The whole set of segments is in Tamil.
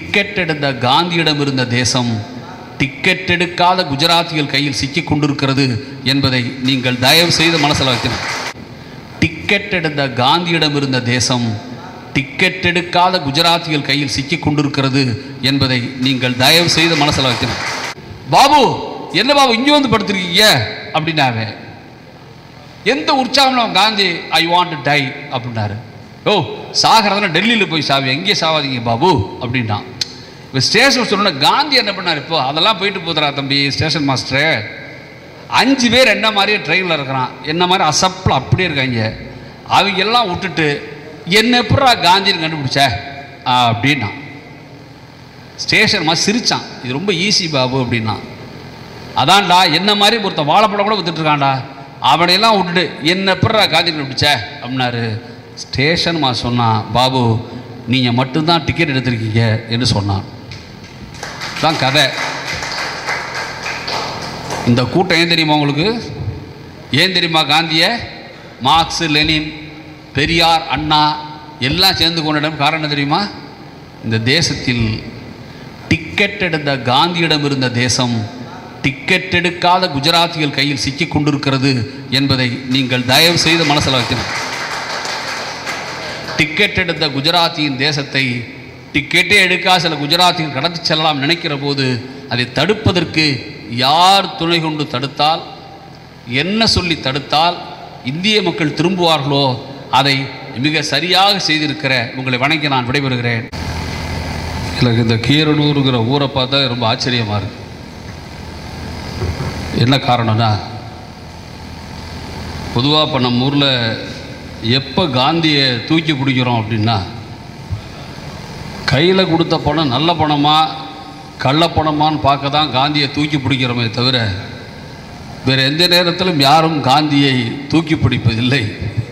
டிக்கெட் எடுத்த காந்தியிடம் இருந்த தேசம் டிக்கெட் எடுக்காத குஜராத்திகள் கையில் சிக்கிக் கொண்டிருக்கிறது என்பதை நீங்கள் தயவு செய்து மனசில் வைக்கணும் டிக்கெட் எடுத்த காந்தியிடம் இருந்த தேசம் டிக்கெட் எடுக்காத குஜராத்திகள் கையில் சிக்கிக் கொண்டிருக்கிறது என்பதை நீங்கள் தயவு செய்து மனசில் வைக்கணும் பாபு என்ன பாபு இங்கே வந்து படுத்திருக்கீங்க அப்படின்னாவே எந்த உற்சாகம் காந்தி ஐ வாண்ட் டை அப்படின்னாரு ஓ சாகிறதுனா டெல்லியில் போய் சாவி எங்கே சாவாதீங்க பாபு அப்படின்னா இப்போ ஸ்டேஷன் சொன்ன காந்தி என்ன பண்ணார் இப்போ அதெல்லாம் போயிட்டு போதுரா தம்பி ஸ்டேஷன் மாஸ்டரு அஞ்சு பேர் என்ன மாதிரியே ட்ரெயினில் இருக்கிறான் என்ன மாதிரி அசப்பில் அப்படியே இருக்காங்க அவங்க எல்லாம் விட்டுட்டு என்ன எப்படா காந்தின்னு கண்டுபிடிச்ச ஆ, அப்படின்னா ஸ்டேஷன் மாதிரி சிரிச்சான் இது ரொம்ப ஈஸி பாபு அப்படின்னா அதான்டா என்ன மாதிரி ஒருத்தன் வாழைப்பழம் கூட வித்துட்டு இருக்கான்டா அவனையெல்லாம் விட்டுட்டு என்ன எப்படா காந்தி கண்டுபிடிச்ச அப்படின்னாரு ஸ்டேஷன் மா சொன்னான் பாபு நீங்கள் மட்டும்தான் டிக்கெட் எடுத்திருக்கீங்க என்று சொன்னான் தான் கதை இந்த கூட்டம் ஏன் தெரியுமா உங்களுக்கு ஏன் தெரியுமா காந்திய மார்க்ஸ் லெனின் பெரியார் அண்ணா எல்லாம் சேர்ந்து கொண்டிடம் காரணம் என்ன தெரியுமா இந்த தேசத்தில் டிக்கெட் எடுத்த காந்தியிடம் இருந்த தேசம் டிக்கெட் எடுக்காத குஜராத்திகள் கையில் சிக்கிக் கொண்டிருக்கிறது என்பதை நீங்கள் தயவு செய்து மனசில் வைக்கணும் டிக்கெட் எடுத்த குஜராத்தியின் தேசத்தை டிக்கெட்டே எடுக்காத சில குஜராத்திகள் கடத்தி செல்லலாம் நினைக்கிற போது அதை தடுப்பதற்கு யார் துணை கொண்டு தடுத்தால் என்ன சொல்லி தடுத்தால் இந்திய மக்கள் திரும்புவார்களோ அதை மிக சரியாக செய்திருக்கிற உங்களை வணங்கி நான் விடைபெறுகிறேன் எனக்கு இந்த கீரனூருங்கிற ஊரை பார்த்தா ரொம்ப ஆச்சரியமாக இருக்கு என்ன காரணம்னா பொதுவாக இப்போ நம்ம ஊரில் எப்போ காந்தியை தூக்கி பிடிக்கிறோம் அப்படின்னா கையில் கொடுத்த பணம் நல்ல பணமா கள்ள பணமான்னு பார்க்க தான் காந்தியை தூக்கி பிடிக்கிறோமே தவிர வேறு எந்த நேரத்திலும் யாரும் காந்தியை தூக்கி பிடிப்பதில்லை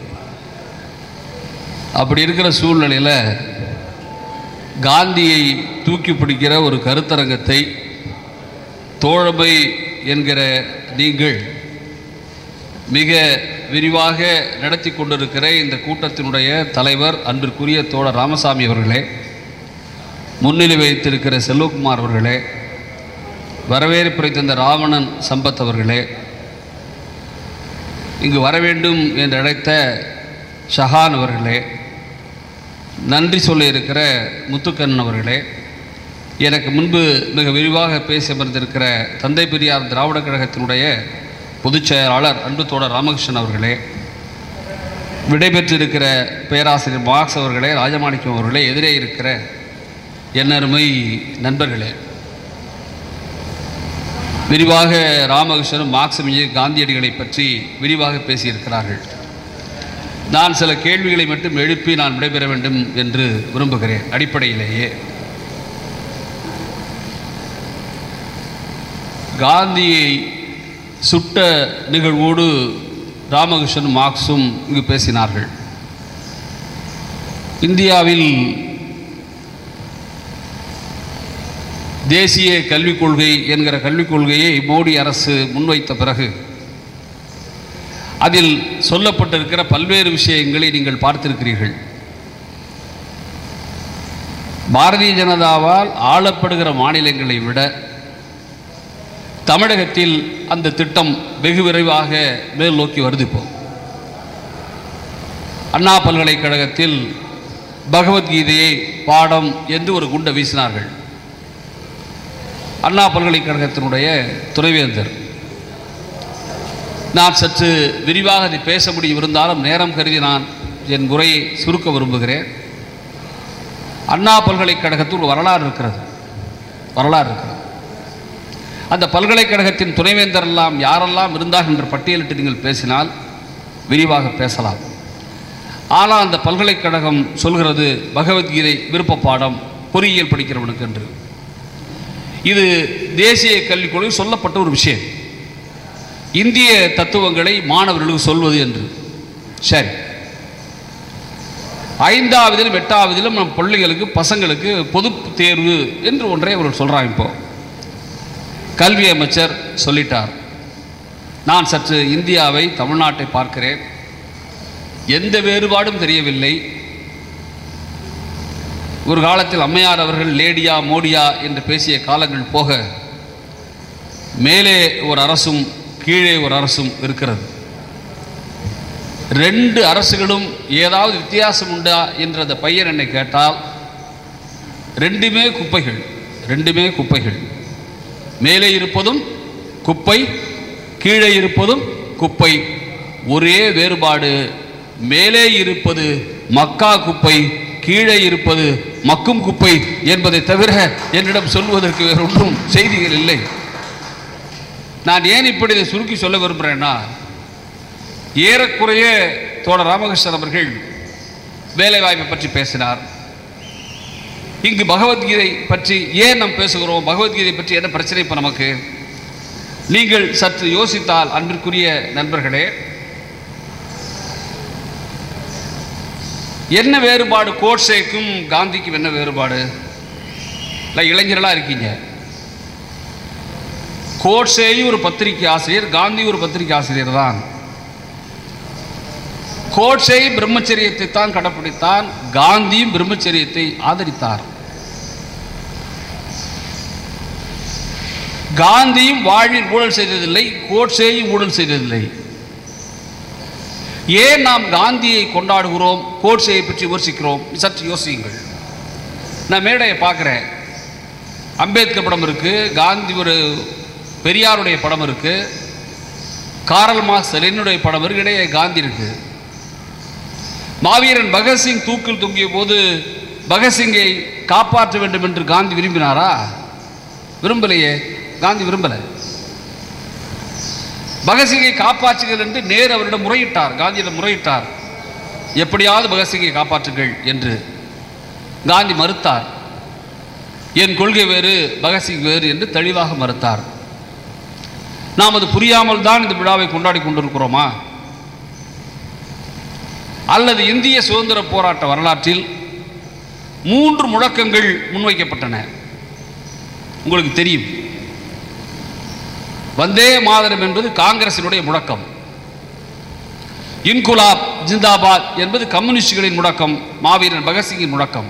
அப்படி இருக்கிற சூழ்நிலையில் காந்தியை தூக்கி பிடிக்கிற ஒரு கருத்தரங்கத்தை தோழமை என்கிற நீங்கள் மிக விரிவாக நடத்தி கொண்டிருக்கிற இந்த கூட்டத்தினுடைய தலைவர் அன்பிற்குரிய தோழர் ராமசாமி அவர்களே முன்னிலை வைத்திருக்கிற செல்வகுமார் அவர்களே வரவேற்புரை தந்த ராவணன் சம்பத் அவர்களே இங்கு வர வேண்டும் என்று அழைத்த ஷஹான் அவர்களே நன்றி சொல்ல இருக்கிற முத்துக்கண்ணன் அவர்களே எனக்கு முன்பு மிக விரிவாக பேசி அமர்ந்திருக்கிற தந்தை பெரியார் திராவிட கழகத்தினுடைய பொதுச் செயலாளர் அன்பு தோழர் ராமகிருஷ்ணன் அவர்களே விடைபெற்றிருக்கிற பேராசிரியர் மார்க்ஸ் அவர்களே ராஜமாணிக்கம் அவர்களே எதிரே இருக்கிற என்னருமை நண்பர்களே விரிவாக ராமகிருஷ்ணனும் மார்க்சமியும் காந்தியடிகளை பற்றி விரிவாக பேசியிருக்கிறார்கள் நான் சில கேள்விகளை மட்டும் எழுப்பி நான் விடைபெற வேண்டும் என்று விரும்புகிறேன் அடிப்படையிலேயே காந்தியை சுட்ட நிகழ்வோடு ராமகிருஷ்ணன் மார்க்ஸும் இங்கு பேசினார்கள் இந்தியாவில் தேசிய கல்விக் கொள்கை என்கிற கல்விக் கொள்கையை மோடி அரசு முன்வைத்த பிறகு அதில் சொல்லப்பட்டிருக்கிற பல்வேறு விஷயங்களை நீங்கள் பார்த்திருக்கிறீர்கள் பாரதிய ஜனதாவால் ஆளப்படுகிற மாநிலங்களை விட தமிழகத்தில் அந்த திட்டம் வெகு விரைவாக மேல் நோக்கி வருது இப்போ அண்ணா பல்கலைக்கழகத்தில் பகவத்கீதையை பாடம் என்று ஒரு குண்டை வீசினார்கள் அண்ணா பல்கலைக்கழகத்தினுடைய துணைவேந்தர் நான் சற்று விரிவாக அதை பேச முடியும் இருந்தாலும் நேரம் கருதி நான் என் உரையை சுருக்க விரும்புகிறேன் அண்ணா பல்கலைக்கழகத்தில் ஒரு வரலாறு இருக்கிறது வரலாறு இருக்கிறது அந்த பல்கலைக்கழகத்தின் துணைவேந்தர் எல்லாம் யாரெல்லாம் இருந்தார்கள் என்ற பட்டியலிட்டு நீங்கள் பேசினால் விரிவாக பேசலாம் ஆனால் அந்த பல்கலைக்கழகம் சொல்கிறது பகவத்கீதை விருப்ப பாடம் பொறியியல் படிக்கிறவனுக்கு என்று இது தேசிய கல்விக் கொள்கை சொல்லப்பட்ட ஒரு விஷயம் இந்திய தத்துவங்களை மாணவர்களுக்கு சொல்வது என்று சரி ஐந்தாவதிலும் எட்டாவதிலும் நம் பிள்ளைகளுக்கு பசங்களுக்கு பொது தேர்வு என்று ஒன்றை அவர்கள் சொல்கிறாங்க இப்போ கல்வி அமைச்சர் சொல்லிட்டார் நான் சற்று இந்தியாவை தமிழ்நாட்டை பார்க்கிறேன் எந்த வேறுபாடும் தெரியவில்லை ஒரு காலத்தில் அம்மையார் அவர்கள் லேடியா மோடியா என்று பேசிய காலங்கள் போக மேலே ஒரு அரசும் கீழே ஒரு அரசும் இருக்கிறது ரெண்டு அரசுகளும் ஏதாவது வித்தியாசம் உண்டா என்று அந்த பையன் என்னை கேட்டால் ரெண்டுமே குப்பைகள் ரெண்டுமே குப்பைகள் மேலே இருப்பதும் குப்பை கீழே இருப்பதும் குப்பை ஒரே வேறுபாடு மேலே இருப்பது மக்கா குப்பை கீழே இருப்பது மக்கும் குப்பை என்பதை தவிர என்னிடம் சொல்வதற்கு வேறு ஒன்றும் செய்திகள் இல்லை நான் ஏன் இப்படி இதை சுருக்கி சொல்ல விரும்புகிறேன்னா ஏறக்குறைய தோழர் ராமகிருஷ்ணன் அவர்கள் வேலைவாய்ப்பை பற்றி பேசினார் இங்கு பகவத்கீதை பற்றி ஏன் நாம் பேசுகிறோம் பகவத்கீதை பற்றி என்ன பிரச்சனை இப்போ நமக்கு நீங்கள் சற்று யோசித்தால் அன்பிற்குரிய நண்பர்களே என்ன வேறுபாடு கோட்சேக்கும் காந்திக்கும் என்ன வேறுபாடு இல்லை இளைஞர்களாக இருக்கீங்க கோட்சேயும் ஒரு பத்திரிகை ஆசிரியர் காந்தி ஒரு பத்திரிகை ஆசிரியர் தான் கோட்சே பிரம்மச்சரியத்தை தான் கடைப்பிடித்தான் காந்தியும் பிரம்மச்சரியத்தை ஆதரித்தார் காந்தியும் வாழ்வில் ஊழல் செய்ததில்லை கோட்சேயும் ஊழல் செய்ததில்லை ஏன் நாம் காந்தியை கொண்டாடுகிறோம் கோட்சேயை பற்றி விமர்சிக்கிறோம் சற்று யோசியுங்கள் நான் மேடையை பார்க்குறேன் அம்பேத்கர் படம் இருக்கு காந்தி ஒரு பெரியாருடைய படம் இருக்கு காரல் மார்க்ஸ் லெனினுடைய படம் இருக்கு இடையே காந்தி இருக்கு மாவீரன் பகத்சிங் தூக்கில் தொங்கிய போது பகத்சிங்கை காப்பாற்ற வேண்டும் என்று காந்தி விரும்பினாரா விரும்பலையே காந்தி விரும்பலை பகத்சிங்கை காப்பாற்றுங்கள் என்று நேரு அவரிடம் முறையிட்டார் காந்தியிடம் முறையிட்டார் எப்படியாவது பகத்சிங்கை காப்பாற்றுங்கள் என்று காந்தி மறுத்தார் என் கொள்கை வேறு பகத்சிங் வேறு என்று தெளிவாக மறுத்தார் நாம் அது புரியாமல் தான் இந்த விழாவை கொண்டாடி கொண்டிருக்கிறோமா அல்லது இந்திய சுதந்திர போராட்ட வரலாற்றில் மூன்று முழக்கங்கள் முன்வைக்கப்பட்டன உங்களுக்கு தெரியும் வந்தே மாதரம் என்பது காங்கிரசினுடைய முழக்கம் இன்குலாப் ஜிந்தாபாத் என்பது கம்யூனிஸ்டுகளின் முழக்கம் மாவீரன் பகத்சிங்கின் முழக்கம்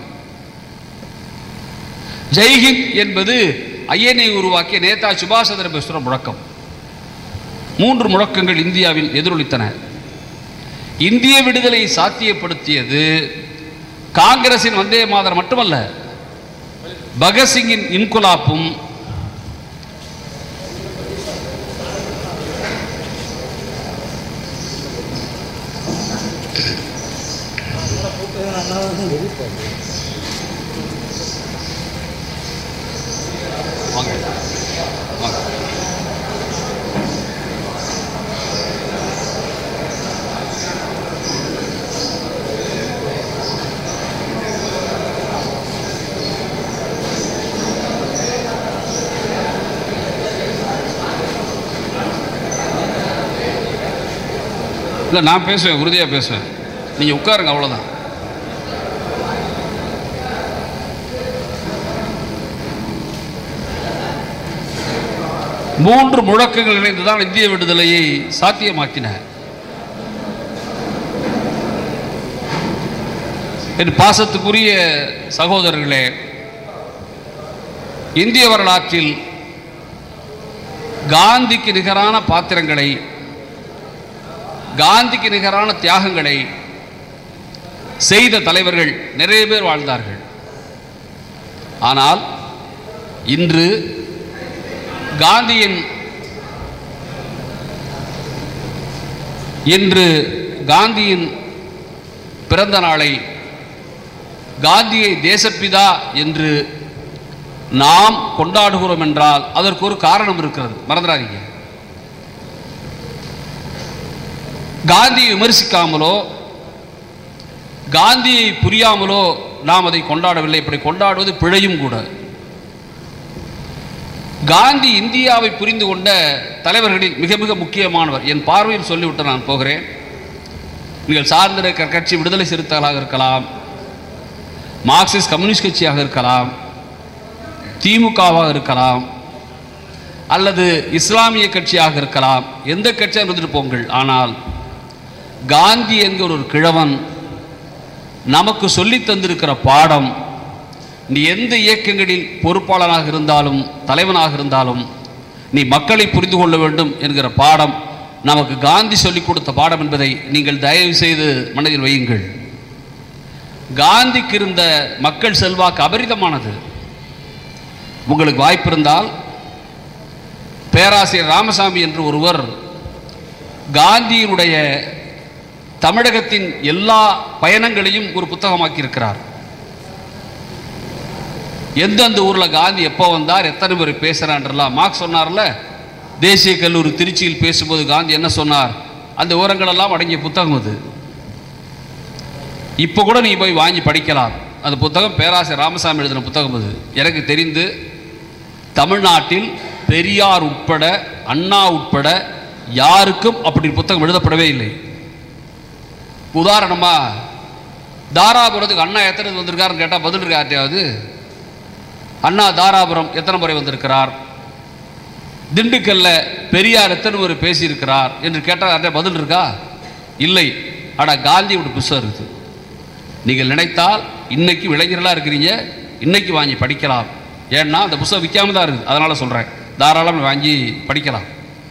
ஜெய்ஹிந்த் என்பது ஐஎன்ஏ உருவாக்கிய நேதா சுபாஷ் சந்திர போஸோட முழக்கம் மூன்று முழக்கங்கள் இந்தியாவில் எதிரொலித்தன இந்திய விடுதலை சாத்தியப்படுத்தியது காங்கிரசின் வந்தே மாதர் மட்டுமல்ல பகத்சிங்கின் இன்குலாப்பும் வாங்க வாங்க இல்லை நான் பேசுவேன் உறுதியாக பேசுவேன் நீங்கள் உட்காருங்க அவ்வளோதான் மூன்று முழக்கங்கள் இணைந்துதான் இந்திய விடுதலையை சாத்தியமாக்கின என் பாசத்துக்குரிய சகோதரர்களே இந்திய வரலாற்றில் காந்திக்கு நிகரான பாத்திரங்களை காந்திக்கு நிகரான தியாகங்களை செய்த தலைவர்கள் நிறைய பேர் வாழ்ந்தார்கள் ஆனால் இன்று காந்தியின் இன்று காந்தியின் பிறந்த நாளை காந்தியை தேசப்பிதா என்று நாம் கொண்டாடுகிறோம் என்றால் அதற்கு ஒரு காரணம் இருக்கிறது மறந்துடாதீங்க காந்தியை விமர்சிக்காமலோ காந்தியை புரியாமலோ நாம் அதை கொண்டாடவில்லை இப்படி கொண்டாடுவது பிழையும் கூட காந்தி இந்தியாவை புரிந்து கொண்ட தலைவர்களில் மிக மிக முக்கியமானவர் என் பார்வையில் சொல்லிவிட்டு நான் போகிறேன் நீங்கள் சார்ந்திருக்கிற கட்சி விடுதலை சிறுத்தைகளாக இருக்கலாம் மார்க்சிஸ்ட் கம்யூனிஸ்ட் கட்சியாக இருக்கலாம் திமுகவாக இருக்கலாம் அல்லது இஸ்லாமிய கட்சியாக இருக்கலாம் எந்த கட்சியாக இருந்துட்டு போங்கள் ஆனால் காந்தி என்கிற ஒரு கிழவன் நமக்கு சொல்லித் தந்திருக்கிற பாடம் நீ எந்த இயக்கங்களில் பொறுப்பாளனாக இருந்தாலும் தலைவனாக இருந்தாலும் நீ மக்களை புரிந்து கொள்ள வேண்டும் என்கிற பாடம் நமக்கு காந்தி சொல்லிக் கொடுத்த பாடம் என்பதை நீங்கள் தயவு செய்து மனதில் வையுங்கள் காந்திக்கு இருந்த மக்கள் செல்வாக்கு அபரிதமானது உங்களுக்கு வாய்ப்பு இருந்தால் பேராசிரியர் ராமசாமி என்று ஒருவர் காந்தியினுடைய தமிழகத்தின் எல்லா பயணங்களையும் ஒரு புத்தகமாக்கி இருக்கிறார் எந்தெந்த ஊரில் காந்தி எப்போ வந்தார் எத்தனை பேர் பேசுகிறான்றலாம் மார்க் சொன்னார்ல தேசிய கல்லூரி திருச்சியில் பேசும்போது காந்தி என்ன சொன்னார் அந்த விவரங்களெல்லாம் அடங்கிய புத்தகம் அது இப்போ கூட நீ போய் வாங்கி படிக்கலாம் அந்த புத்தகம் பேராசிரியர் ராமசாமி எழுதின புத்தகம் அது எனக்கு தெரிந்து தமிழ்நாட்டில் பெரியார் உட்பட அண்ணா உட்பட யாருக்கும் அப்படி புத்தகம் எழுதப்படவே இல்லை உதாரணமா தாராபுரத்துக்கு அண்ணா எத்தனை வந்திருக்காருன்னு கேட்டால் பதில் இருக்கா யார்ட்டையாவது அண்ணா தாராபுரம் எத்தனை முறை வந்திருக்கிறார் திண்டுக்கல்ல பெரியார் எத்தனை முறை பேசியிருக்கிறார் என்று கேட்டால் யார்ட்ட பதில் இருக்கா இல்லை ஆனால் காந்தியோட புஸ்தகம் இருக்குது நீங்கள் நினைத்தால் இன்னைக்கு இளைஞர்களாக இருக்கிறீங்க இன்னைக்கு வாங்கி படிக்கலாம் ஏன்னா அந்த புஸ்தகம் விற்காம தான் இருக்குது அதனால் சொல்கிறேன் தாராளமாக வாங்கி படிக்கலாம்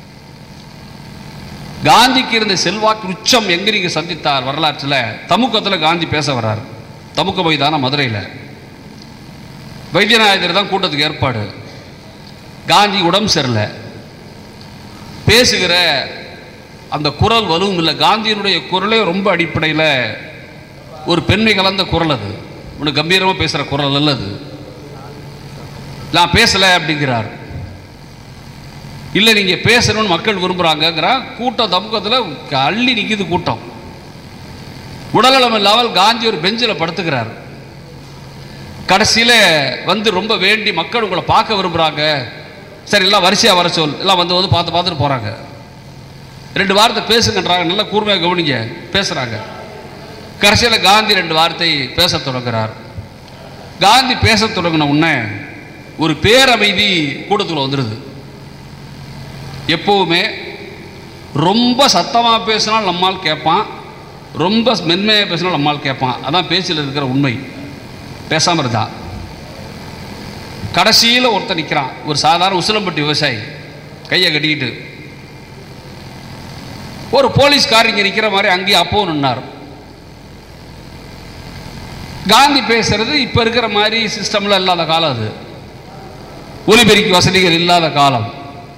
காந்திக்கு இருந்த செல்வாக்கு உச்சம் எங்கே நீங்கள் சந்தித்தார் வரலாற்றில் தமுக்கத்தில் காந்தி பேச வர்றார் தமுக்க மைதானம் மதுரையில் வைத்தியநாயகர் தான் கூட்டத்துக்கு ஏற்பாடு காந்தி உடம்பு சரியில்லை பேசுகிற அந்த குரல் வலுவும் இல்லை காந்தியினுடைய குரலே ரொம்ப அடிப்படையில் ஒரு பெண்மை கலந்த குரல் அது ஒன்று கம்பீரமாக பேசுகிற குரல் அல்ல அது நான் பேசலை அப்படிங்கிறார் இல்லை நீங்கள் பேசணும்னு மக்கள் விரும்புகிறாங்கங்கிற கூட்டம் தமுக்கத்தில் அள்ளி நிற்கிது கூட்டம் உடல்நலம் இல்லாமல் காந்தி ஒரு பெஞ்சில் படுத்துக்கிறார் கடைசியில் வந்து ரொம்ப வேண்டி மக்கள் உங்களை பார்க்க விரும்புகிறாங்க சரி எல்லாம் வரிசையாக வர சொல் எல்லாம் வந்து வந்து பார்த்து பார்த்துட்டு போகிறாங்க ரெண்டு வார்த்தை பேசுங்கன்றாங்க நல்லா கூர்மையாக கவனிங்க பேசுகிறாங்க கடைசியில் காந்தி ரெண்டு வார்த்தை பேச தொடங்குறார் காந்தி பேச தொடங்கின உடனே ஒரு பேரமைதி கூட்டத்தில் வந்துடுது எப்போவுமே ரொம்ப சத்தமாக பேசினால் நம்மால் கேட்பான் ரொம்ப மென்மையாக பேசினால் நம்மால் கேட்பான் அதான் பேச்சில் இருக்கிற உண்மை பேசாமல் இருந்தா கடைசியில் ஒருத்தன் நிற்கிறான் ஒரு சாதாரண உசிலம்பட்டி விவசாயி கையை கட்டிக்கிட்டு ஒரு போலீஸ்கார் இங்கே நிற்கிற மாதிரி அங்கேயே அப்பவும் நின்னார் காந்தி பேசுறது இப்போ இருக்கிற மாதிரி சிஸ்டம்ல இல்லாத காலம் அது ஒலிபெருக்கி வசதிகள் இல்லாத காலம்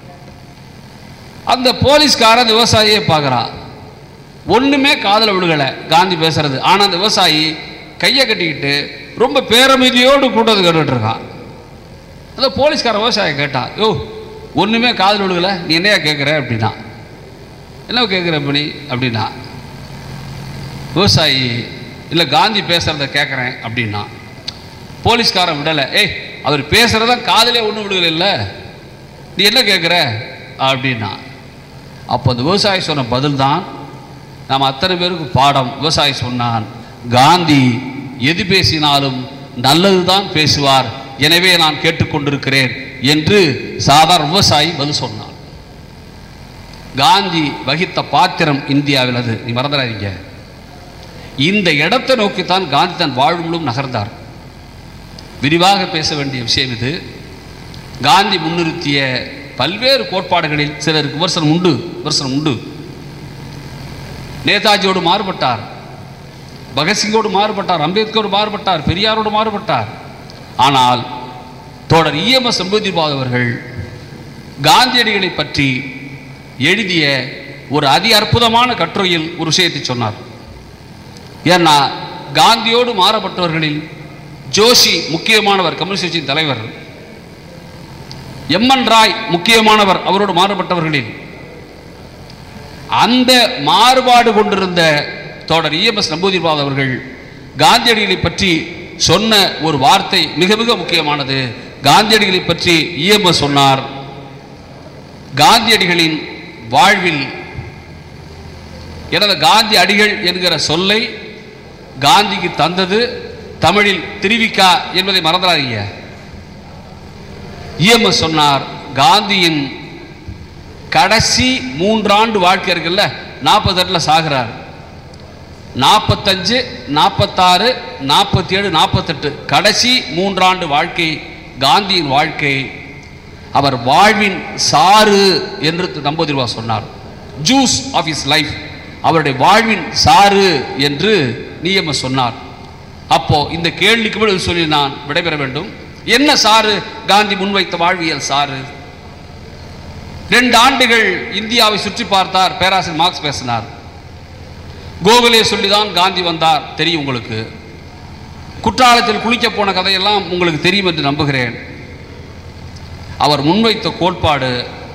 அந்த போலீஸ்காரன் அந்த விவசாயியை பார்க்குறான் ஒன்றுமே காதில் விழுகலை காந்தி பேசுறது ஆனால் அந்த விவசாயி கையை கட்டிக்கிட்டு ரொம்ப பேரமைதியோடு கூட்டத்தை கேட்டுட்டு இருக்கான் அந்த போலீஸ்கார விவசாயி கேட்டான் யோ ஒன்றுமே காதில் விழுகலை நீ என்னையா கேட்குற அப்படின்னா என்ன கேட்குற மணி அப்படின்னா விவசாயி இல்லை காந்தி பேசுகிறத கேட்குறேன் அப்படின்னா போலீஸ்காரன் விடலை ஏய் அவர் பேசுகிறத காதிலே ஒன்றும் விழுகலை இல்லை நீ என்ன கேட்குற அப்படின்னா அப்போ அந்த விவசாயி சொன்ன பதில் தான் நாம் அத்தனை பேருக்கு பாடம் விவசாயி சொன்னான் காந்தி எது பேசினாலும் நல்லது தான் பேசுவார் எனவே நான் கேட்டுக்கொண்டிருக்கிறேன் என்று சாதாரண விவசாயி பதில் சொன்னான் காந்தி வகித்த பாத்திரம் இந்தியாவில் அது நீ மறந்துடாதீங்க இந்த இடத்தை நோக்கித்தான் காந்தி தன் வாழ்வு முழுவதும் நகர்ந்தார் விரிவாக பேச வேண்டிய விஷயம் இது காந்தி முன்னிறுத்திய பல்வேறு கோட்பாடுகளில் சிலருக்கு விமர்சனம் உண்டு விமர்சனம் உண்டு நேதாஜியோடு மாறுபட்டார் பகத்சிங்கோடு மாறுபட்டார் அம்பேத்கரோடு மாறுபட்டார் பெரியாரோடு மாறுபட்டார் ஆனால் தோழர் இஎம்எஸ் செம்பதிபாத் அவர்கள் காந்தியடிகளை பற்றி எழுதிய ஒரு அதி அற்புதமான கட்டுரையில் ஒரு விஷயத்தை சொன்னார் ஏன்னா காந்தியோடு மாறப்பட்டவர்களில் ஜோஷி முக்கியமானவர் கம்யூனிஸ்ட் கட்சியின் தலைவர் எம்என் ராய் முக்கியமானவர் அவரோடு மாறுபட்டவர்களில் அந்த மாறுபாடு கொண்டிருந்த தோழர் இஎம்எஸ் நம்பூதிரிபாத் அவர்கள் காந்தியடிகளை பற்றி சொன்ன ஒரு வார்த்தை மிக மிக முக்கியமானது காந்தியடிகளை பற்றி இஎம்எஸ் சொன்னார் காந்தியடிகளின் வாழ்வில் எனது காந்தி அடிகள் என்கிற சொல்லை காந்திக்கு தந்தது தமிழில் திருவிக்கா என்பதை மறந்துடாதீங்க இஎம்எஸ் சொன்னார் காந்தியின் கடைசி மூன்றாண்டு வாழ்க்கை இருக்குல்ல நாற்பது எட்டில் சாகிறார் நாற்பத்தஞ்சு நாற்பத்தாறு நாற்பத்தி ஏழு நாற்பத்தெட்டு கடைசி மூன்றாண்டு வாழ்க்கை காந்தியின் வாழ்க்கை அவர் வாழ்வின் சாறு என்று நம்பூதிரிவா சொன்னார் ஜூஸ் ஆஃப் இஸ் லைஃப் அவருடைய வாழ்வின் சாறு என்று நியம சொன்னார் அப்போ இந்த கேள்விக்கு பதில் சொல்லி நான் விடைபெற வேண்டும் என்ன சாறு காந்தி முன்வைத்த வாழ்வியல் சாறு ரெண்டு ஆண்டுகள் இந்தியாவை சுற்றி பார்த்தார் பேராசிரியர் மார்க்ஸ் பேசினார் கோகுலே சொல்லிதான் காந்தி வந்தார் தெரியும் உங்களுக்கு குற்றாலத்தில் குளிக்க போன கதையெல்லாம் உங்களுக்கு தெரியும் என்று நம்புகிறேன் அவர் முன்வைத்த கோட்பாடு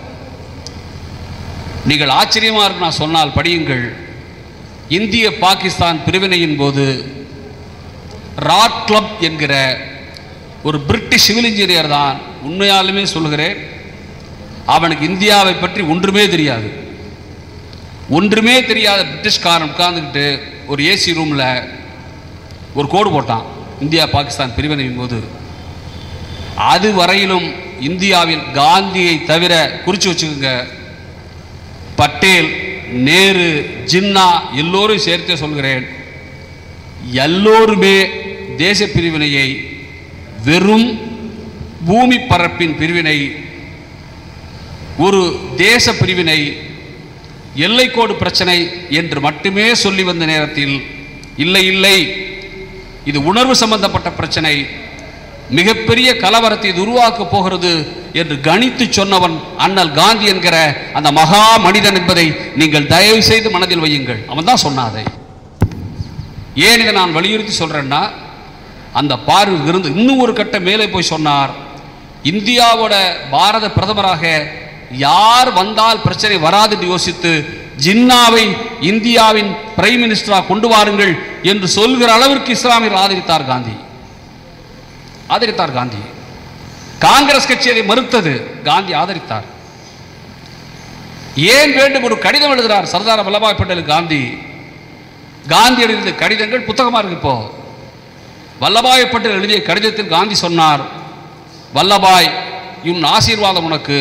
நீங்கள் ஆச்சரியமா இருக்கு நான் சொன்னால் படியுங்கள் இந்திய பாகிஸ்தான் பிரிவினையின் போது ராட் கிளப் என்கிற ஒரு பிரிட்டிஷ் சிவில் இன்ஜினியர் தான் உண்மையாலுமே சொல்கிறேன் அவனுக்கு இந்தியாவை பற்றி ஒன்றுமே தெரியாது ஒன்றுமே தெரியாத பிரிட்டிஷ்காரன் உட்கார்ந்துக்கிட்டு ஒரு ஏசி ரூமில் ஒரு கோடு போட்டான் இந்தியா பாகிஸ்தான் பிரிவினையின் போது அது வரையிலும் இந்தியாவில் காந்தியை தவிர குறித்து வச்சுக்கோங்க பட்டேல் நேரு ஜின்னா எல்லோரும் சேர்த்தே சொல்கிறேன் எல்லோருமே தேச பிரிவினையை வெறும் பூமி பரப்பின் பிரிவினை ஒரு தேச பிரிவினை எல்லைக்கோடு பிரச்சனை என்று மட்டுமே சொல்லி வந்த நேரத்தில் இல்லை இல்லை இது உணர்வு சம்பந்தப்பட்ட பிரச்சனை மிகப்பெரிய கலவரத்தை இது உருவாக்கப் போகிறது என்று கணித்து சொன்னவன் அண்ணல் காந்தி என்கிற அந்த மகா மனிதன் என்பதை நீங்கள் தயவு செய்து மனதில் வையுங்கள் அவன் தான் சொன்னாதை ஏன் இதை நான் வலியுறுத்தி சொல்றேன்னா அந்த பார்வை இருந்து இன்னும் ஒரு கட்ட மேலே போய் சொன்னார் இந்தியாவோட பாரத பிரதமராக யார் வந்தால் பிரச்சனை வராது என்று யோசித்து ஜின்னாவை இந்தியாவின் பிரைம் மினிஸ்டராக கொண்டு வாருங்கள் என்று சொல்கிற அளவிற்கு இஸ்லாமியர்கள் ஆதரித்தார் காந்தி ஆதரித்தார் காந்தி காங்கிரஸ் கட்சி அதை மறுத்தது காந்தி ஆதரித்தார் ஏன் வேண்டும் ஒரு கடிதம் எழுதுகிறார் சர்தார் வல்லபாய் பட்டேல் காந்தி காந்தி எழுதிய கடிதங்கள் புத்தகமா இருக்கு இப்போ வல்லபாய் பட்டேல் எழுதிய கடிதத்தில் காந்தி சொன்னார் வல்லபாய் உன் ஆசீர்வாதம் உனக்கு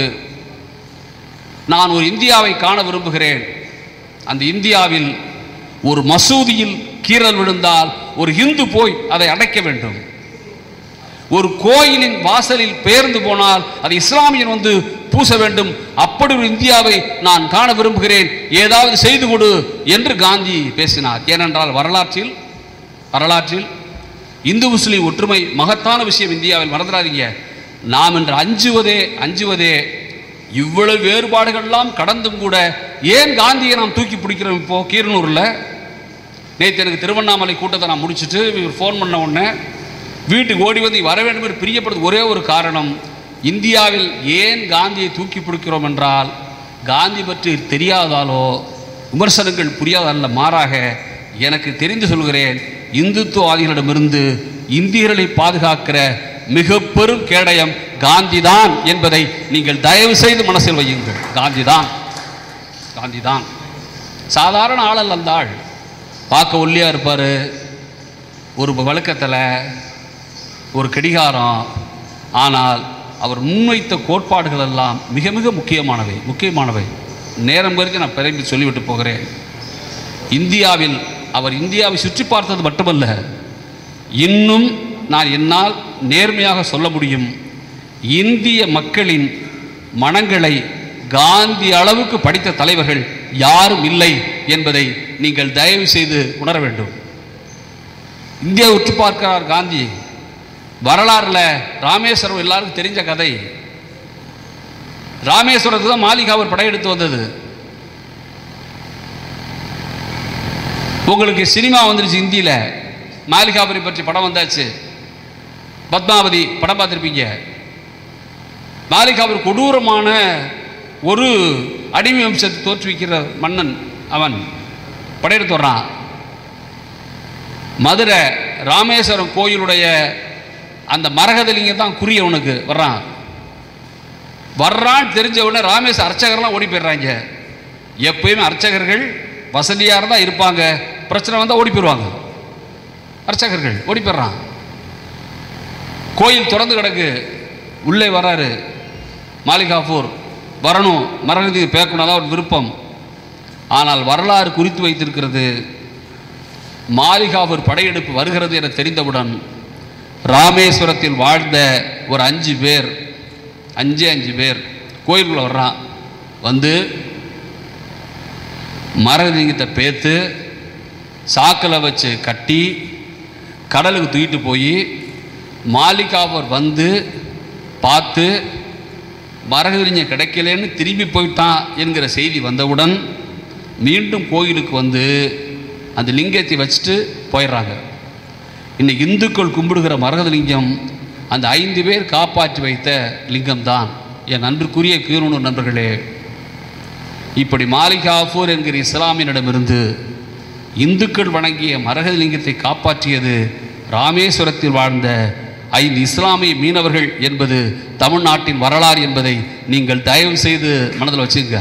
நான் ஒரு இந்தியாவை காண விரும்புகிறேன் அந்த இந்தியாவில் ஒரு மசூதியில் கீறல் விழுந்தால் ஒரு இந்து போய் அதை அடைக்க வேண்டும் ஒரு கோயிலின் வாசலில் பெயர்ந்து போனால் அது இஸ்லாமியன் வந்து பூச வேண்டும் அப்படி ஒரு இந்தியாவை நான் காண விரும்புகிறேன் ஏதாவது செய்து கொடு என்று காந்தி பேசினார் ஏனென்றால் வரலாற்றில் வரலாற்றில் இந்து முஸ்லீம் ஒற்றுமை மகத்தான விஷயம் இந்தியாவில் மறந்துடாதீங்க நாம் இன்று அஞ்சுவதே அஞ்சுவதே இவ்வளவு வேறுபாடுகள்லாம் கடந்தும் கூட ஏன் காந்தியை நாம் தூக்கி பிடிக்கிறோம் இப்போ கீரனூரில் நேற்று எனக்கு திருவண்ணாமலை கூட்டத்தை நான் முடிச்சுட்டு இவர் ஃபோன் பண்ண உடனே வீட்டுக்கு ஓடி வந்து வர வேண்டும் என்று பிரியப்படுறது ஒரே ஒரு காரணம் இந்தியாவில் ஏன் காந்தியை தூக்கி பிடிக்கிறோம் என்றால் காந்தி பற்றி தெரியாதாலோ விமர்சனங்கள் புரியாதல்ல மாறாக எனக்கு தெரிந்து சொல்கிறேன் இந்துத்துவாதிகளிடமிருந்து இந்தியர்களை பாதுகாக்கிற மிக பெரும் கேடயம் காந்தி தான் என்பதை நீங்கள் தயவு செய்து மனசில் வையுங்கள் காந்தி தான் காந்தி தான் சாதாரண ஆளல் அந்த ஆள் பார்க்க ஒல்லியா இருப்பார் ஒரு வழக்கத்தில் ஒரு கடிகாரம் ஆனால் அவர் முன்வைத்த கோட்பாடுகள் எல்லாம் மிக மிக முக்கியமானவை முக்கியமானவை நேரம் கருதி நான் பிறம்பி சொல்லிவிட்டு போகிறேன் இந்தியாவில் அவர் இந்தியாவை சுற்றி பார்த்தது மட்டுமல்ல இன்னும் நான் என்னால் நேர்மையாக சொல்ல முடியும் இந்திய மக்களின் மனங்களை காந்தி அளவுக்கு படித்த தலைவர்கள் யாரும் இல்லை என்பதை நீங்கள் தயவு செய்து உணர வேண்டும் இந்தியா உற்று பார்க்கிறார் காந்தி வரலாறுல ராமேஸ்வரம் எல்லாருக்கும் தெரிஞ்ச கதை ராமேஸ்வரத்துக்கு தான் மாலிகா அவர் படையெடுத்து வந்தது உங்களுக்கு சினிமா வந்துருச்சு ஹிந்தியில் மாலிகாபுரி பற்றி படம் வந்தாச்சு பத்மாவதி படம் பார்த்துருப்பீங்க மாலிகாபுரி கொடூரமான ஒரு அடிமை வம்சத்தை தோற்றுவிக்கிற மன்னன் அவன் படையெடுத்து வர்றான் மதுரை ராமேஸ்வரம் கோயிலுடைய அந்த மரகதலிங்கம் தான் குறி அவனுக்கு வர்றான் வர்றான்னு தெரிஞ்ச உடனே ராமேஸ்வர அர்ச்சகர்லாம் ஓடி போயிடுறாங்க எப்பயுமே அர்ச்சகர்கள் வசதியாக இருந்தால் இருப்பாங்க பிரச்சனை வந்தால் ஓடி போயிடுவாங்க அர்ச்சகர்கள் ஓடி போயிடுறான் கோயில் திறந்து கிடக்கு உள்ளே வராரு மாலிகாபூர் வரணும் மரகதி பேக்கணும் அதான் ஒரு விருப்பம் ஆனால் வரலாறு குறித்து வைத்திருக்கிறது மாளிகாவூர் படையெடுப்பு வருகிறது என தெரிந்தவுடன் ராமேஸ்வரத்தில் வாழ்ந்த ஒரு அஞ்சு பேர் அஞ்சே அஞ்சு பேர் கோயிலுக்குள்ள வர்றான் வந்து மரலிங்கத்தை பேத்து சாக்கில் வச்சு கட்டி கடலுக்கு தூக்கிட்டு போய் மாளிகாவர் வந்து பார்த்து மரகரிஞ்ச கிடைக்கலன்னு திரும்பி போயிட்டான் என்கிற செய்தி வந்தவுடன் மீண்டும் கோயிலுக்கு வந்து அந்த லிங்கத்தை வச்சுட்டு போயிடுறாங்க இன்னைக்கு இந்துக்கள் கும்பிடுகிற மரகதலிங்கம் அந்த ஐந்து பேர் காப்பாற்றி வைத்த லிங்கம் தான் என் அன்றுக்குரிய கீரனூர் நண்பர்களே இப்படி மாலிகாஃபூர் என்கிற இஸ்லாமியனிடமிருந்து இந்துக்கள் வணங்கிய மரகதலிங்கத்தை காப்பாற்றியது ராமேஸ்வரத்தில் வாழ்ந்த ஐந்து இஸ்லாமிய மீனவர்கள் என்பது தமிழ்நாட்டின் வரலாறு என்பதை நீங்கள் தயவு செய்து மனதில் வச்சுங்க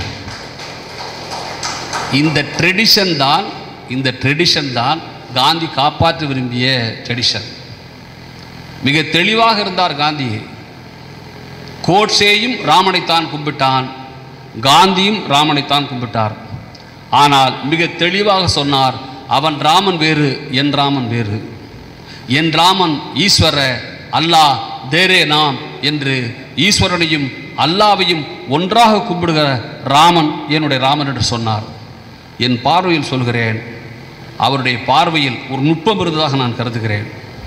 இந்த ட்ரெடிஷன் தான் இந்த ட்ரெடிஷன் தான் காந்தி காப்பாற்ற விரும்பிய ட்ரெடிஷன் மிக தெளிவாக இருந்தார் காந்தி கோட்சேயும் ராமனைத்தான் கும்பிட்டான் காந்தியும் ராமனைத்தான் கும்பிட்டார் ஆனால் மிக தெளிவாக சொன்னார் அவன் ராமன் வேறு என் ராமன் வேறு என் ராமன் ஈஸ்வர அல்லாஹ் தேரே நாம் என்று ஈஸ்வரனையும் அல்லாவையும் ஒன்றாக கும்பிடுகிற ராமன் என்னுடைய ராமன் என்று சொன்னார் என் பார்வையில் சொல்கிறேன் அவருடைய பார்வையில் ஒரு நுட்பம் இருந்ததாக நான் கருதுகிறேன்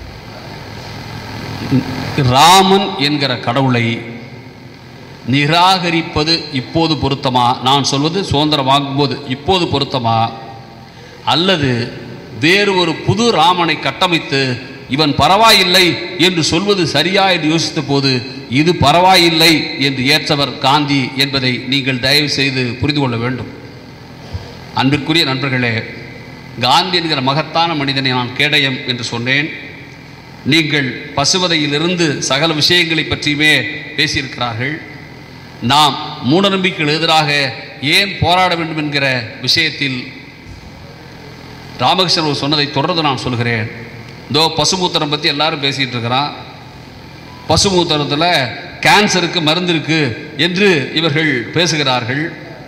ராமன் என்கிற கடவுளை நிராகரிப்பது இப்போது பொருத்தமா நான் சொல்வது சுதந்திரம் வாங்கும்போது இப்போது பொருத்தமா அல்லது வேறு ஒரு புது ராமனை கட்டமைத்து இவன் பரவாயில்லை என்று சொல்வது சரியா என்று யோசித்த போது இது பரவாயில்லை என்று ஏற்றவர் காந்தி என்பதை நீங்கள் தயவு செய்து புரிந்து கொள்ள வேண்டும் அன்பிற்குரிய நண்பர்களே காந்தி என்கிற மகத்தான மனிதனை நான் கேடயம் என்று சொன்னேன் நீங்கள் பசுவதையிலிருந்து சகல விஷயங்களை பற்றியுமே பேசியிருக்கிறார்கள் நாம் மூடநம்பிக்கைகள் எதிராக ஏன் போராட வேண்டும் என்கிற விஷயத்தில் ராமகிருஷ்ணன் அவர் சொன்னதை தொடர்ந்து நான் சொல்கிறேன் இதோ பசுமூத்திரம் பற்றி எல்லாரும் பேசிகிட்டு இருக்கிறான் பசுமூத்திரத்தில் கேன்சருக்கு மருந்து இருக்கு என்று இவர்கள் பேசுகிறார்கள்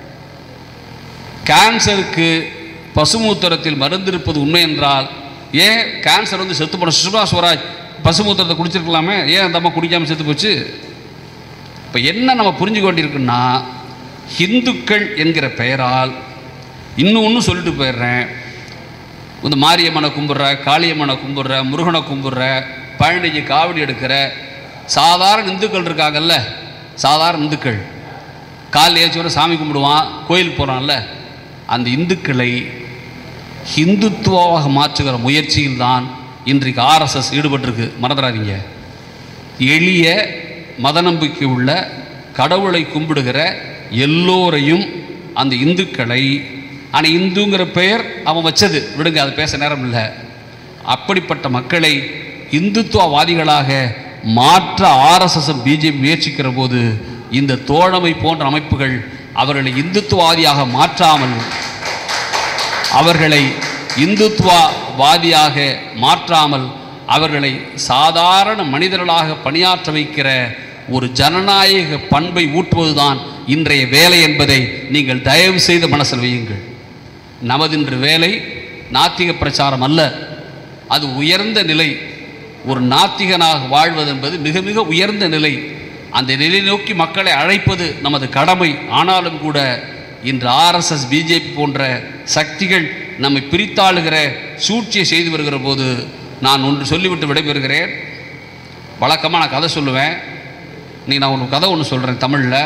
கேன்சருக்கு பசுமூத்திரத்தில் மருந்து இருப்பது உண்மை என்றால் ஏன் கேன்சர் வந்து செத்து போன சுஷ்மா ஸ்வராஜ் பசுமூத்திரத்தை குடிச்சிருக்கலாமே ஏன் அந்த அம்மா குடிக்காமல் செத்து போச்சு இப்போ என்ன நம்ம புரிஞ்சு கொண்டிருக்குன்னா ஹிந்துக்கள் என்கிற பெயரால் இன்னும் ஒன்றும் சொல்லிட்டு போயிடுறேன் இந்த மாரியம்மனை கும்பிட்ற காளியம்மனை கும்பிட்ற முருகனை கும்பிட்ற பழனிக்கு காவடி எடுக்கிற சாதாரண இந்துக்கள் இருக்காங்கல்ல சாதாரண இந்துக்கள் கால் ஏச்சோட சாமி கும்பிடுவான் கோயிலுக்கு போகிறான்ல அந்த இந்துக்களை ஹிந்துத்துவாக மாற்றுகிற முயற்சியில் தான் இன்றைக்கு ஆர்எஸ்எஸ் ஈடுபட்டிருக்கு மறந்துடாதீங்க எளிய மத நம்பிக்கை உள்ள கடவுளை கும்பிடுகிற எல்லோரையும் அந்த இந்துக்களை ஆனால் இந்துங்கிற பெயர் அவன் வச்சது விடுங்க அது பேச நேரம் இல்லை அப்படிப்பட்ட மக்களை இந்துத்துவவாதிகளாக மாற்ற ஆர்எஸ்எஸ் பிஜேபி முயற்சிக்கிற போது இந்த தோழமை போன்ற அமைப்புகள் அவர்களை இந்துத்துவவாதியாக மாற்றாமல் அவர்களை இந்துத்துவவாதியாக மாற்றாமல் அவர்களை சாதாரண மனிதர்களாக பணியாற்ற வைக்கிற ஒரு ஜனநாயக பண்பை ஊட்டுவதுதான் இன்றைய வேலை என்பதை நீங்கள் தயவு செய்து மனசில் வையுங்கள் நமது இன்று வேலை நாத்திக பிரச்சாரம் அல்ல அது உயர்ந்த நிலை ஒரு நாத்திகனாக வாழ்வது என்பது மிக மிக உயர்ந்த நிலை அந்த நிலை நோக்கி மக்களை அழைப்பது நமது கடமை ஆனாலும் கூட இன்று ஆர்எஸ்எஸ் பிஜேபி போன்ற சக்திகள் நம்மை பிரித்தாளுகிற சூழ்ச்சியை செய்து வருகிற போது நான் ஒன்று சொல்லிவிட்டு விடைபெறுகிறேன் வழக்கமாக நான் கதை சொல்லுவேன் நீ நான் ஒரு கதை ஒன்று சொல்கிறேன் தமிழில்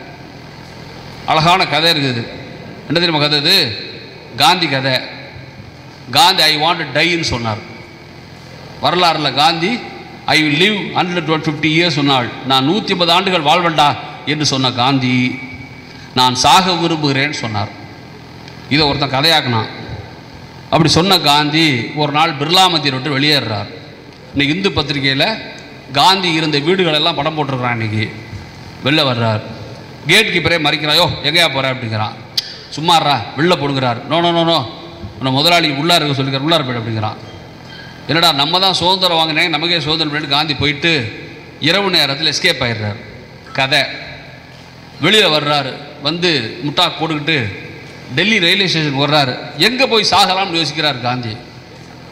அழகான கதை இருக்குது என்ன தெரியுமா கதை இது காந்தி கதை காந்தி ஐ வாண்ட் டைன்னு சொன்னார் வரலாறில் Gandhi I will live hundred one fifty years சொன்னாள் நான் நூற்றி ஐம்பது ஆண்டுகள் வாழ்வேண்டா என்று சொன்ன காந்தி நான் சாக விரும்புகிறேன்னு சொன்னார் இதை ஒருத்தன் கதையாக்கினான் அப்படி சொன்ன காந்தி ஒரு நாள் பிர்லா மந்தியை விட்டு வெளியேறார் இன்னைக்கு இந்து பத்திரிகையில் காந்தி இருந்த வீடுகளெல்லாம் படம் போட்டிருக்கிறான் இன்னைக்கு வெளில வர்றார் கேட் கீப்பரே மறைக்கிறாயோ எங்கேயா போகிற அப்படிங்கிறான் சும்மாறா வெளில போடுங்கிறார் நோ நோ நோ நோ உன்னை முதலாளி உள்ளார இருக்க சொல்லிக்கிறார் உள்ளார போயிடு அப்படிங்கிறான் என்னடா நம்ம தான் சுதந்திரம் வாங்கினேன் நமக்கே சுதந்திரம் வேணும் காந்தி போயிட்டு இரவு நேரத்தில் எஸ்கேப் ஆயிடுறார் கதை வெளியில் வர்றாரு வந்து முட்டா போட்டுக்கிட்டு டெல்லி ரயில்வே ஸ்டேஷன் வர்றாரு எங்கே போய் சாகலாம்னு யோசிக்கிறார் காந்தி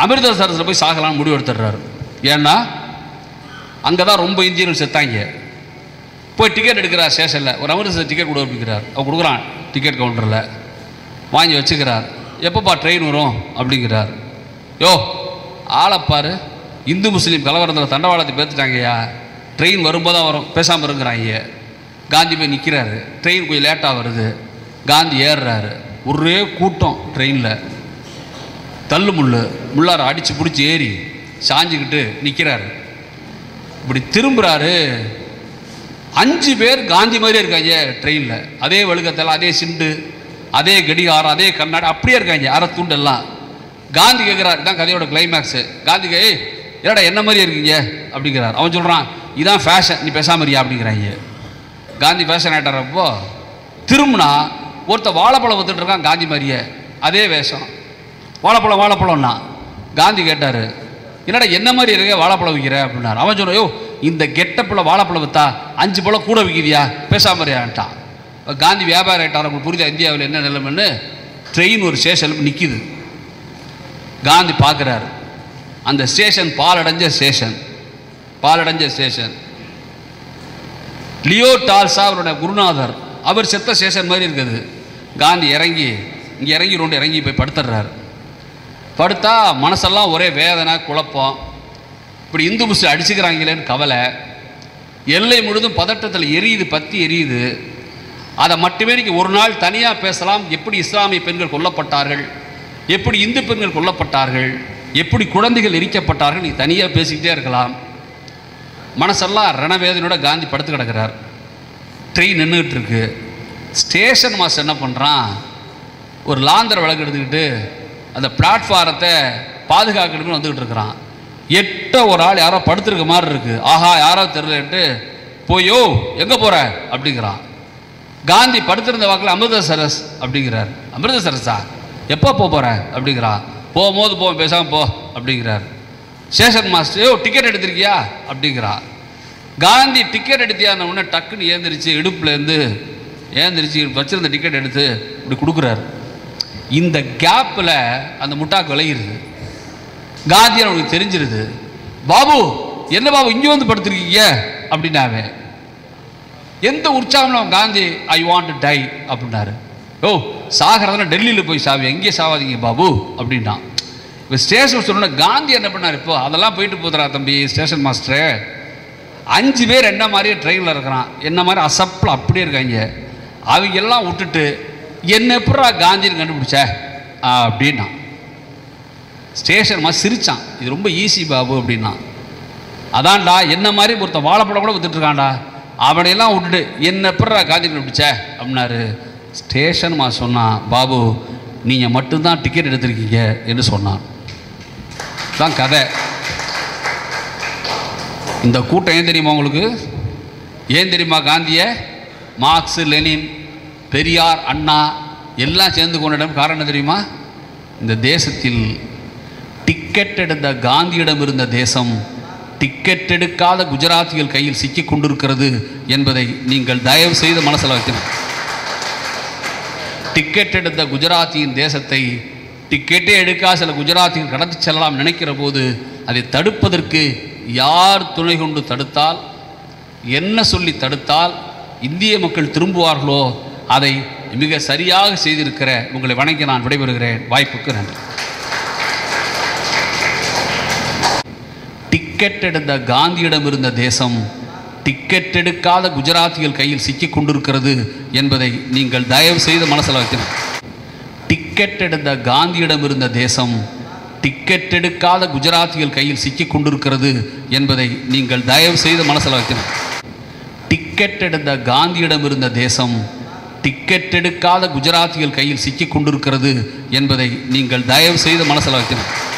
அமிர்தசரஸில் போய் சாகலாம்னு முடிவு எடுத்துடுறாரு ஏன்னா அங்கே தான் ரொம்ப இந்தியர்கள் செத்தாங்க போய் டிக்கெட் எடுக்கிறார் ஸ்டேஷனில் ஒரு அமிர்தசர் டிக்கெட் கொடு அப்படிங்கிறார் அவன் கொடுக்குறான் டிக்கெட் கவுண்டரில் வாங்கி வச்சுக்கிறார் எப்போப்பா ட்ரெயின் வரும் அப்படிங்கிறார் யோ ஆளைப்பாரு இந்து முஸ்லீம் கலவரத்தில் தண்டவாளத்தை பேத்துட்டாங்கய்யா ட்ரெயின் வரும்போது தான் வரும் பேசாமல் இருக்கிறாங்க காந்தி போய் நிற்கிறாரு ட்ரெயின் கொஞ்சம் லேட்டாக வருது காந்தி ஏறுறாரு ஒரே கூட்டம் ட்ரெயினில் தள்ளு முள்ளு முள்ளார அடித்து பிடிச்சி ஏறி சாஞ்சிக்கிட்டு நிற்கிறாரு இப்படி திரும்புகிறாரு அஞ்சு பேர் காந்தி மாதிரியே இருக்காங்க ட்ரெயினில் அதே வழுக்கத்தில் அதே சிண்டு அதே கடிகாரம் அதே கண்ணாடி அப்படியே இருக்காங்க அரை துண்டெல்லாம் காந்தி கேட்குறாரு இதான் கதையோட கிளைமேக்ஸு காந்தி கே "ஏய், என்னடா என்ன மாதிரியே இருக்கீங்க அப்படிங்கிறார் அவன் சொல்கிறான் இதான் ஃபேஷன் நீ பேசாம இருக்கியா அப்படிங்கிறாங்க காந்தி ஃபேஷன் ஆகிட்டாரப்போ திரும்பினா ஒருத்தன் வாழைப்பழம் வித்துட்டு இருக்கான் காந்தி மாதிரியே அதே வேஷம் வாழைப்பழம் வாழைப்பழம்னா காந்தி கேட்டார் என்னடா என்ன மாதிரி இருக்க வாழைப்பழம் விற்கிற அப்படின்னாரு அவன் சொன்னான் யோ இந்த கெட்டப்பில் வாழைப்பழம் வித்தா அஞ்சு பழம் கூட விற்கிறியா பேசாம இருக்கான்ட்டான் காந்தி வியாபாரம் ஆகிட்டார் உங்களுக்கு புரியுதா இந்தியாவில் என்ன நிலைமைன்னு ட்ரெயின் ஒரு ஸ்டேஷனுக்கு நிற்கிது காந்தி பார்க்குறாரு அந்த ஸ்டேஷன் பாலடைஞ்ச ஸ்டேஷன் பாலடைஞ்ச ஸ்டேஷன் லியோ டால்சா அவருடைய குருநாதர் அவர் செத்த ஸ்டேஷன் மாதிரி இருக்குது காந்தி இறங்கி இங்கே இறங்கி ரெண்டு இறங்கி போய் படுத்துடுறாரு படுத்தா மனசெல்லாம் ஒரே வேதனை குழப்பம் இப்படி இந்து முஸ்லிம் அடிச்சுக்கிறாங்களேன்னு கவலை எல்லை முழுதும் பதட்டத்தில் எரியுது பற்றி எரியுது அதை மட்டுமே நீங்கள் ஒரு நாள் தனியாக பேசலாம் எப்படி இஸ்லாமிய பெண்கள் கொல்லப்பட்டார்கள் எப்படி இந்து பெண்கள் கொல்லப்பட்டார்கள் எப்படி குழந்தைகள் எரிக்கப்பட்டார்கள் நீ தனியாக பேசிக்கிட்டே இருக்கலாம் மனசெல்லாம் ரணவேதனையோட காந்தி படுத்து கிடக்கிறார் ட்ரெயின் நின்றுட்டு இருக்கு ஸ்டேஷன் மாஸ்டர் என்ன பண்ணுறான் ஒரு லாந்தர் விளக்கு எடுத்துக்கிட்டு அந்த பிளாட்ஃபாரத்தை பாதுகாக்கணும்னு வந்துக்கிட்டு இருக்கிறான் எட்ட ஒரு ஆள் யாரோ படுத்திருக்க மாதிரி இருக்கு ஆஹா யாரோ தெரியலன்ட்டு போயோ எங்கே போற அப்படிங்கிறான் காந்தி படுத்திருந்த வாக்கில் அமிர்தசரஸ் அப்படிங்கிறார் அமிர்தசரஸா எப்போ போக போற அப்படிங்கிறான் போகும்போது போ பேசாமல் போ அப்படிங்கிறார் ஸ்டேஷன் மாஸ்டர் யோ டிக்கெட் எடுத்திருக்கியா அப்படிங்கிறா காந்தி டிக்கெட் எடுத்தியான உடனே டக்குன்னு ஏந்திரிச்சு இடுப்புலேருந்து ஏந்திரிச்சு வச்சிருந்த டிக்கெட் எடுத்து இப்படி கொடுக்குறாரு இந்த கேப்பில் அந்த முட்டாக்கு விளையிடுது காந்தி அவனுக்கு தெரிஞ்சிருது பாபு என்ன பாபு இங்கே வந்து படுத்திருக்கீங்க அப்படின்னாவே எந்த உற்சாகம் அவன் Gandhi I want to die அப்படின்னாரு ஓ சாகிறதுனா டெல்லியில் போய் சாவி எங்கேயே சாவாதீங்க பாபு அப்படின்னான் இப்போ ஸ்டேஷன் சொன்ன காந்தி என்ன பண்ணார் இப்போ அதெல்லாம் போயிட்டு போதுரா தம்பி ஸ்டேஷன் மாஸ்டரு அஞ்சு பேர் என்ன மாதிரியே ட்ரெயினில் இருக்கிறான் என்ன மாதிரி அசப்பில் அப்படியே இருக்காங்க அவங்க எல்லாம் விட்டுட்டு என்ன எப்படா காந்தின்னு கண்டுபிடிச்ச ஆ, அப்படின்னா ஸ்டேஷன் மாதிரி சிரிச்சான் இது ரொம்ப ஈஸி பாபு அப்படின்னா அதான்டா என்ன மாதிரி ஒருத்தன் வாழைப்பழம் கூட வித்துட்டு இருக்கான்டா அவனையெல்லாம் விட்டுட்டு என்ன எப்படா காந்தி கண்டுபிடிச்ச அப்படின்னாரு ஸ்டேஷன் மா சொன்னான் பாபு நீங்கள் மட்டும்தான் டிக்கெட் எடுத்திருக்கீங்க என்று சொன்னான் தான் கதை இந்த கூட்டம் ஏன் தெரியுமா உங்களுக்கு ஏன் தெரியுமா காந்தியை மார்க்ஸ் லெனின் பெரியார் அண்ணா எல்லாம் சேர்ந்து கொண்டிடம் காரணம் என்ன தெரியுமா இந்த தேசத்தில் டிக்கெட் எடுத்த காந்தியிடம் இருந்த தேசம் டிக்கெட் எடுக்காத குஜராத்திகள் கையில் சிக்கிக் கொண்டிருக்கிறது என்பதை நீங்கள் தயவு செய்து மனசில் வைக்கணும் டிக்கெட் எடுத்த குஜராத்தியின் தேசத்தை டிக்கெட்டே எடுக்காத சில குஜராத்திகள் கடத்தி செல்லலாம் நினைக்கிற போது அதை தடுப்பதற்கு யார் துணை கொண்டு தடுத்தால் என்ன சொல்லி தடுத்தால் இந்திய மக்கள் திரும்புவார்களோ அதை மிக சரியாக செய்திருக்கிற உங்களை வணங்கி நான் விடைபெறுகிறேன் வாய்ப்புக்கு நன்றி டிக்கெட் எடுத்த காந்தியிடம் இருந்த தேசம் டிக்கெட் எடுக்காத குஜராத்திகள் கையில் சிக்கிக் கொண்டிருக்கிறது என்பதை நீங்கள் தயவு செய்து மனசில் வைக்கணும் டிக்கெட் எடுத்த காந்தியிடம் இருந்த தேசம் டிக்கெட் எடுக்காத குஜராத்திகள் கையில் சிக்கிக் கொண்டிருக்கிறது என்பதை நீங்கள் தயவு செய்து மனசில் வைக்கணும் டிக்கெட் எடுத்த காந்தியிடம் இருந்த தேசம் டிக்கெட் எடுக்காத குஜராத்திகள் கையில் சிக்கிக் கொண்டிருக்கிறது என்பதை நீங்கள் தயவு செய்து மனசில் வைக்கணும்